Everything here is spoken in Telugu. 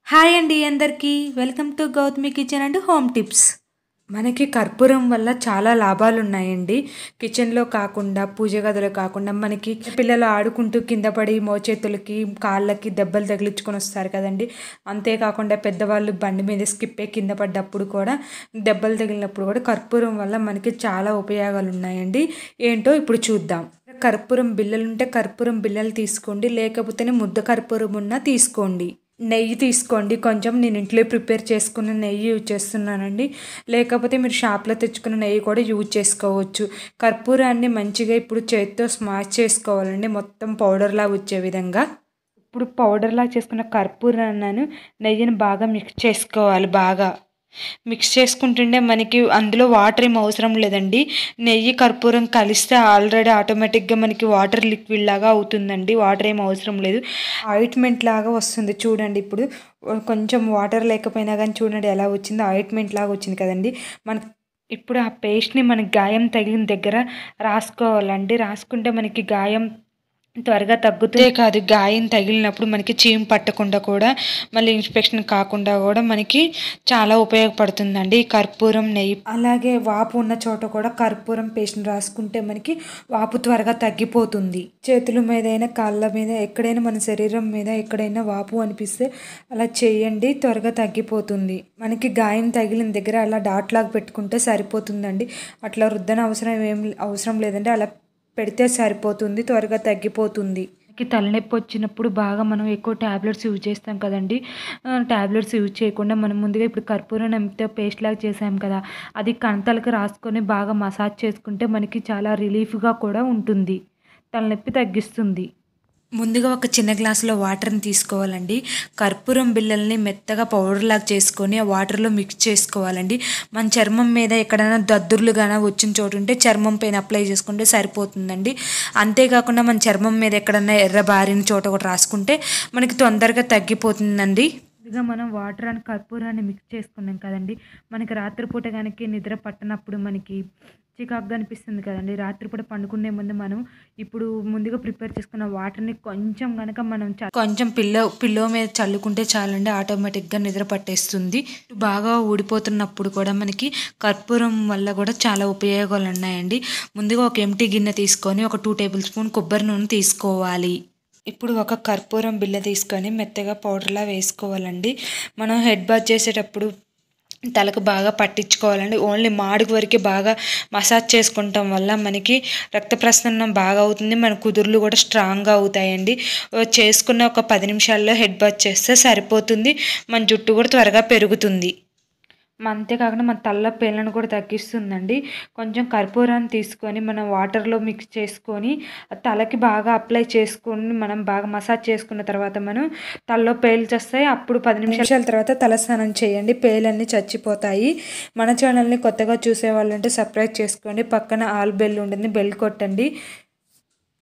హాయ్ అండి అందరికీ welcome to Gautami kitchen and home tips మనకి కర్పూరం వల్ల చాలా లాభాలు ఉన్నాయండి కిచెన్లో కాకుండా పూజ గదిలో కాకుండా మనకి పిల్లలు ఆడుకుంటూ కింద పడి మోచేతులకి కాళ్ళకి దెబ్బలు తగిలించుకొని వస్తారు కదండి అంతేకాకుండా పెద్దవాళ్ళు బండి మీద స్కిప్ అయ్యి కింద పడ్డప్పుడు కూడా దెబ్బలు తగిలినప్పుడు కూడా కర్పూరం వల్ల మనకి చాలా ఉపయోగాలు ఉన్నాయండి ఏంటో ఇప్పుడు చూద్దాం కర్పూరం బిళ్ళలు ఉంటే కర్పూరం బిళ్ళలు తీసుకోండి లేకపోతేనే ముద్ద కర్పూరం ఉన్నా తీసుకోండి నెయ్యి తీసుకోండి కొంచెం నేను ఇంట్లో ప్రిపేర్ చేసుకున్న నెయ్యి యూజ్ చేస్తున్నానండి లేకపోతే మీరు షాప్లో తెచ్చుకున్న నెయ్యి కూడా యూజ్ చేసుకోవచ్చు కర్పూరాన్ని మంచిగా ఇప్పుడు చేతితో స్మాష్ చేసుకోవాలండి మొత్తం పౌడర్లా వచ్చే విధంగా ఇప్పుడు పౌడర్లా చేసుకున్న కర్పూరాన్ని నెయ్యిని బాగా మిక్స్ చేసుకోవాలి బాగా మిక్స్ చేసుకుంటుంటే మనకి అందులో వాటర్ ఏం అవసరం లేదండి నెయ్యి కర్పూరం కలిస్తే ఆల్రెడీ ఆటోమేటిక్గా మనకి వాటర్ లిక్విడ్ లాగా అవుతుందండి వాటర్ ఏం అవసరం లేదు ఆయింట్మెంట్ లాగా వస్తుంది చూడండి ఇప్పుడు కొంచెం వాటర్ లేకపోయినా కానీ చూడండి ఎలా వచ్చిందో ఆయింట్మెంట్ లాగా వచ్చింది కదండి మనకి ఇప్పుడు ఆ పేస్ట్ని మనకి గాయం తగిలిన దగ్గర రాసుకోవాలండి రాసుకుంటే మనకి గాయం త్వరగా తగ్గుతే కాదు గాయం తగిలినప్పుడు మనకి చీము పట్టకుండా కూడా మళ్ళీ ఇన్ఫెక్షన్ కాకుండా కూడా మనకి చాలా ఉపయోగపడుతుందండి ఈ కర్పూరం నెయ్యి అలాగే వాపు ఉన్న చోట కూడా కర్పూరం పేస్ట్ని రాసుకుంటే మనకి వాపు త్వరగా తగ్గిపోతుంది చేతుల మీద అయినా కాళ్ళ మీద ఎక్కడైనా మన శరీరం మీద ఎక్కడైనా వాపు అనిపిస్తే అలా చేయండి త్వరగా తగ్గిపోతుంది మనకి గాయం తగిలిన దగ్గర అలా డాట్ లాగా పెట్టుకుంటే సరిపోతుందండి అట్లా రుద్దన అవసరం ఏం అవసరం లేదండి అలా పెడితే సరిపోతుంది త్వరగా తగ్గిపోతుంది తలనొప్పి వచ్చినప్పుడు బాగా మనం ఎక్కువ ట్యాబ్లెట్స్ యూజ్ చేస్తాం కదండి ట్యాబ్లెట్స్ యూజ్ చేయకుండా మనం ముందుగా ఇప్పుడు కర్పూరం నమ్మితే పేస్ట్ లాగా చేసాం కదా అది కంతలకు రాసుకొని బాగా మసాజ్ చేసుకుంటే మనకి చాలా రిలీఫ్గా కూడా ఉంటుంది తలనొప్పి తగ్గిస్తుంది ముందుగా ఒక చిన్న గ్లాసులో వాటర్ని తీసుకోవాలండి కర్పూరం బిళ్ళల్ని మెత్తగా పౌడర్ లాగా చేసుకొని ఆ వాటర్లో మిక్స్ చేసుకోవాలండి మన చర్మం మీద ఎక్కడైనా దద్దుర్లు కానీ వచ్చిన చోటు ఉంటే చర్మం పైన అప్లై చేసుకుంటే సరిపోతుందండి అంతేకాకుండా మన చర్మం మీద ఎక్కడైనా ఎర్ర బారిన చోట కూడా రాసుకుంటే మనకి తొందరగా తగ్గిపోతుందండి ఇదిగా మనం వాటర్ అని కర్పూరాన్ని మిక్స్ చేసుకున్నాం కదండి మనకి రాత్రిపూట కనుక నిద్ర పట్టనప్పుడు మనకి చికాకుగా అనిపిస్తుంది కదండి రాత్రిపూట పండుకునే ముందు మనం ఇప్పుడు ముందుగా ప్రిపేర్ చేసుకున్న వాటర్ని కొంచెం కనుక మనం కొంచెం పిల్లో పిల్లో మీద చల్లుకుంటే చాలండి ఆటోమేటిక్గా నిద్ర పట్టేస్తుంది బాగా ఊడిపోతున్నప్పుడు కూడా మనకి కర్పూరం వల్ల కూడా చాలా ఉపయోగాలు ఉన్నాయండి ముందుగా ఒక ఎంటీ గిన్నె తీసుకొని ఒక టూ టేబుల్ స్పూన్ కొబ్బరి నూనె తీసుకోవాలి ఇప్పుడు ఒక కర్పూరం బిల్ల తీసుకొని మెత్తగా పౌడర్లా వేసుకోవాలండి మనం హెడ్ బాత్ చేసేటప్పుడు తలకు బాగా పట్టించుకోవాలండి ఓన్లీ మాడుగు వరకే బాగా మసాజ్ చేసుకుంటాం వల్ల మనకి రక్త ప్రసరణ బాగా అవుతుంది మన కుదుర్లు కూడా స్ట్రాంగ్గా అవుతాయండి చేసుకున్న ఒక పది నిమిషాల్లో హెడ్ బాత్ చేస్తే సరిపోతుంది మన జుట్టు కూడా త్వరగా పెరుగుతుంది అంతేకాకుండా మన తల్ల పేలను కూడా తగ్గిస్తుందండి కొంచెం కర్పూరాన్ని తీసుకొని మనం వాటర్లో మిక్స్ చేసుకొని తలకి బాగా అప్లై చేసుకొని మనం బాగా మసాజ్ చేసుకున్న తర్వాత మనం తలలో పేలు చేస్తాయి అప్పుడు పది నిమిషాల తర్వాత తలస్నానం చేయండి పేలన్నీ చచ్చిపోతాయి మన ఛానల్ని కొత్తగా చూసే వాళ్ళు ఉంటే సబ్స్క్రైబ్ చేసుకోండి పక్కన ఆల్ బెల్ ఉంటుంది బెల్ కొట్టండి